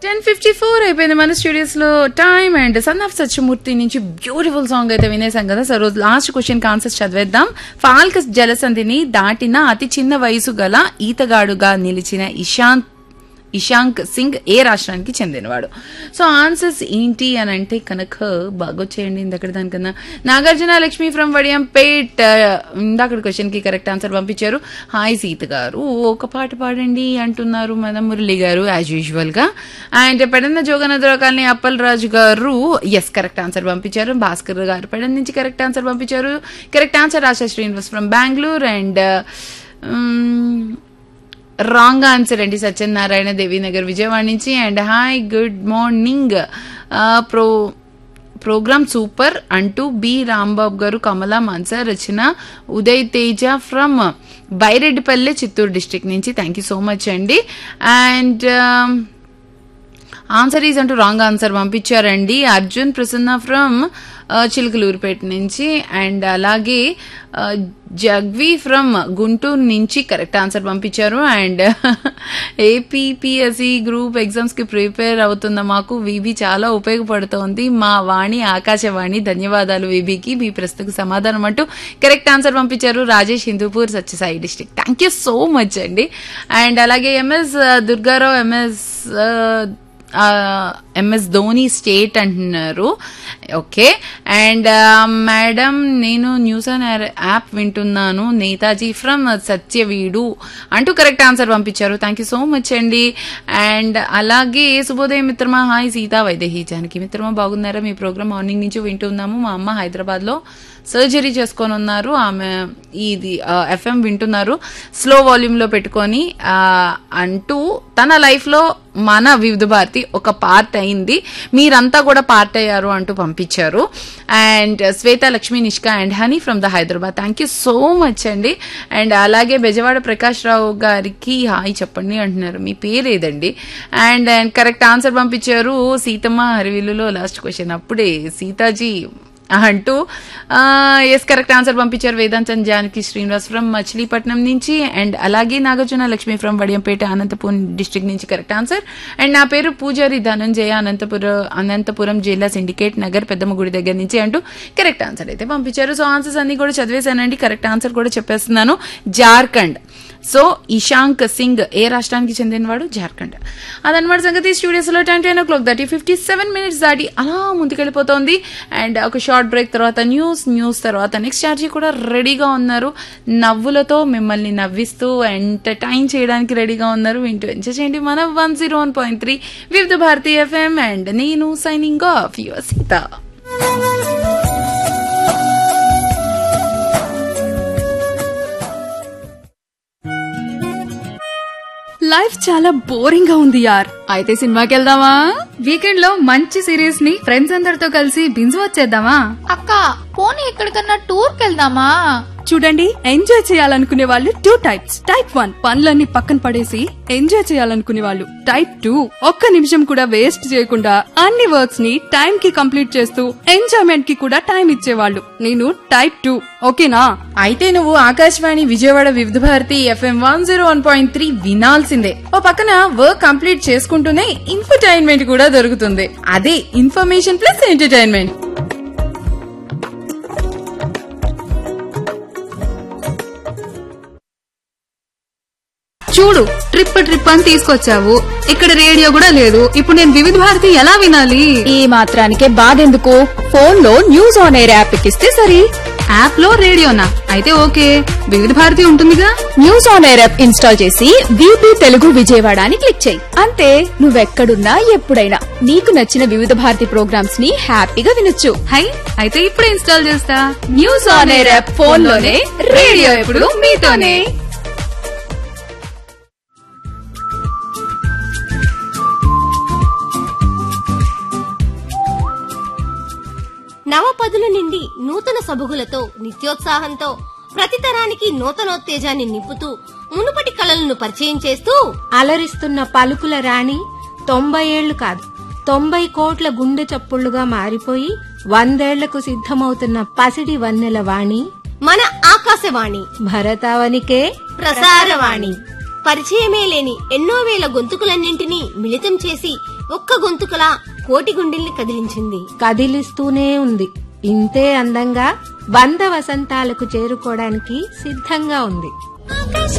ten fifty four అయిపోయింది మన studios లో time and son of Satyamurthy నుంచి బ్యూటిఫుల్ సాంగ్ అయితే వినేసాం కదా సో రోజు లాస్ట్ క్వశ్చన్ ఆన్సర్స్ చదివేద్దాం ఫాల్క జలసంధిని దాటిన అతి చిన్న వయసు గల ఈతగాడుగా నిలిచిన ఇషాంత్ ఇషాంక్ సింగ్ ఏ రాష్ట్రానికి చెందినవాడు సో ఆన్సర్స్ ఏంటి అని అంటే కనుక బాగొచ్చేయండి ఇందక్కడ దానికన్నా నాగార్జున లక్ష్మి ఫ్రమ్ వడియంపేట్ ఇందాక క్వశ్చన్ కి కరెక్ట్ ఆన్సర్ పంపించారు హాయ్ సీత గారు ఒక పాట పాడండి అంటున్నారు మన మురళి గారు యాజ్ యూజువల్ గా and Pedana Joganadra colony Appal Raju garu yes correct answer పంపించారు భాస్కర్ గారు పెడన్ నుంచి కరెక్ట్ ఆన్సర్ పంపించారు correct answer Asha Srinivas from Bengaluru and wrong answer అండి సత్యనారాయణ దేవీనగర్ విజయవాడ నుంచి and hi good morning pro program super అంటూ B Rambabu garu Kamala Mansa Rachana Uday Teja from బైరెడ్డిపల్లె Chittoor district నుంచి థ్యాంక్ యూ సో మచ్ అండి అండ్ ఆన్సర్ ఈజ్ అంటూ రాంగ్ ఆన్సర్ పంపించారండి అర్జున్ ప్రసన్న ఫ్రమ్ చిలుకలూరుపేట నుంచి అండ్ అలాగే జగ్వి ఫ్రమ్ గుంటూరు నుంచి కరెక్ట్ ఆన్సర్ పంపించారు అండ్ ఏపీపీఎస్సి గ్రూప్ ఎగ్జామ్స్ కి ప్రిపేర్ అవుతున్న మాకు విబి చాలా ఉపయోగపడుతోంది మా వాణి ఆకాశవాణి ధన్యవాదాలు విబికి మీ ప్రశ్నకు సమాధానం అంటూ కరెక్ట్ ఆన్సర్ పంపించారు Rajesh Hindupur Satyasai district thank you so much అండి అండ్ అలాగే MS Durgarao MS MS Dhoni state అంటున్నారు ఓకే అండ్ మేడం నేను న్యూస్ ఆన్ యాప్ వింటున్నాను నేతాజీ ఫ్రమ్ సత్యవీడు అంటూ కరెక్ట్ ఆన్సర్ పంపించారు థ్యాంక్ యూ సో మచ్ అండి అండ్ అలాగే శుభోదయం మిత్రమా హాయ్ సీతా వైదేహి జానకి మిత్రమా బాగున్నారా మీ ప్రోగ్రామ్ మార్నింగ్ నుంచి వింటున్నాము మా అమ్మ హైదరాబాద్ లో సర్జరీ చేసుకొని ఉన్నారు ఆమె ఇది ఎఫ్ఎం వింటున్నారు స్లో వాల్యూమ్ లో పెట్టుకొని అంటూ తన లైఫ్ లో మన వివిధ భారతి ఒక పార్ట్ అయింది మీరంతా కూడా పార్ట్ అయ్యారు అంటూ పంపించారు and Shweta Lakshmi Nishka and Honey from the Hyderabad thank you so much అండి అండ్ అలాగే బెజవాడ ప్రకాష్ రావు గారికి హాయ్ చెప్పండి అంటున్నారు మీ పేరు ఏదండి అండ్ అండ్ కరెక్ట్ ఆన్సర్ పంపించారు సీతమ్మ హరివిల్లులో లాస్ట్ క్వశ్చన్ అప్పుడే సీతాజీ అంటూ ఎస్ కరెక్ట్ ఆన్సర్ పంపించారు వేదాంతన్ జానకి శ్రీనివాస్ ఫ్రమ్ మచిలీపట్నం నుంచి అండ్ అలాగే నాగార్జున లక్ష్మి ఫ్రమ్ వడియంపేట అనంతపురం డిస్ట్రిక్ట్ నుంచి కరెక్ట్ ఆన్సర్ అండ్ నా పేరు పూజారి ధనంజయ అనంతపురం అనంతపురం జిల్లా సిండికేట్ నగర్ పెద్దమ్మ గుడి దగ్గర నుంచి అంటూ కరెక్ట్ ఆన్సర్ అయితే పంపించారు సో ఆన్సర్స్ అన్ని కూడా చదివేశానండి కరెక్ట్ ఆన్సర్ కూడా చెప్పేస్తున్నాను జార్ఖండ్ సో ఇషాంక్ సింగ్ ఏ రాష్ట్రానికి చెందినవాడు జార్ఖండ్ అదనమాట సంగతి స్టూడియోస్ లో టెన్ టెన్ ఓ క్లాక్ దాటి ఫిఫ్టీ సెవెన్ మినిట్స్ దాటి అలా ముందుకెళ్ళిపోతోంది అండ్ ఒక షార్ట్ బ్రేక్ తర్వాత న్యూస్ న్యూస్ తర్వాత నెక్స్ట్ ఛార్జీ కూడా రెడీగా ఉన్నారు నవ్వులతో మిమ్మల్ని నవ్విస్తూ ఎంటర్టైన్ చేయడానికి రెడీగా ఉన్నారు వింటూ ఎంజాయ్ చేయండి మన one zero one point three Vividh Bharati FM and నేను signing off your Sita life చాలా బోరింగ్ గా ఉంది యార్ అయితే సినిమాకి వెళ్దామా వీకెండ్ లో మంచి సిరీస్ ని ఫ్రెండ్స్ అందరితో కలిసి బింజ్ వచ్చేద్దామా అక్క పోనీ ఎక్కడికన్నా టూర్ కెళ్దామా చూడండి ఎంజాయ్ చేయాలనుకునే వాళ్ళు టూ టైప్స్ టైప్ వన్ పనులన్నీ పక్కన పడేసి ఎంజాయ్ చేయాలనుకునే వాళ్ళు టైప్ టూ ఒక్క నిమిషం కూడా వేస్ట్ చేయకుండా అన్ని వర్క్స్ ని టైం కి కంప్లీట్ చేస్తూ ఎంజాయ్మెంట్ కి కూడా టైం ఇచ్చేవాళ్ళు నేను టైప్ టూ ఓకేనా అయితే నువ్వు Akashvani Vijayawada Vividh Bharati FM one zero one point three వినాల్సిందే ఓ పక్కన వర్క్ కంప్లీట్ చేసుకుంటూనే ఇన్ఫర్టైన్మెంట్ కూడా దొరుకుతుంది అదే ఇన్ఫర్మేషన్ ప్లస్ ఎంటర్టైన్మెంట్ చూడు ట్రిప్ ట్రిప్ అని తీసుకొచ్చావు ఇక్కడ రేడియో కూడా లేదు ఇప్పుడు నేను వివిధ భారతి ఎలా వినాలి ఈ మాత్రానికే బాధెందుకు ఫోన్ లో న్యూస్ ఆన్ ఎయిర్ యాప్ ఎక్కిస్తే సరి యాప్ లో రేడియోనా అయితే ఓకే వివిధ భారతి ఉంటుందిగా news on air app install చేసి వీపీ తెలుగు విజయవాడ అని క్లిక్ చేయి అంతే నువ్వెక్కడున్నా ఎప్పుడైనా నీకు నచ్చిన వివిధ భారతి ప్రోగ్రామ్స్ ని హ్యాపీగా వినొచ్చు హై అయితే ఇప్పుడే ఇన్స్టాల్ చేస్తా news on air app phone లోనే రేడియో ఎప్పుడు మీతోనే నవపదుల నిండి నూతన సబుగులతో నిత్యోత్సాహంతో ప్రతి తరానికి నూతనోత్తేజాన్ని నింపుతూ మునుపటి కళలను పరిచయం చేస్తూ అలరిస్తున్న పలుకుల రాణి తొంభై ఏళ్లు కాదు తొంభై కోట్ల గుండె చప్పుళ్లుగా మారిపోయి వందేళ్లకు సిద్ధమవుతున్న పసిడి వన్నెల వాణి మన ఆకాశవాణి భరతావనికే ప్రసారవాణి పరిచయమే లేని ఎన్నో వేల గొంతుకులన్నింటినీ మిళితం చేసి ఒక్క గొంతుకలా కోటి గుండెల్ని కదిలించింది కదిలిస్తూనే ఉంది ఇంతే అందంగా వంద వసంతాలకు చేరుకోవడానికి సిద్ధంగా ఉంది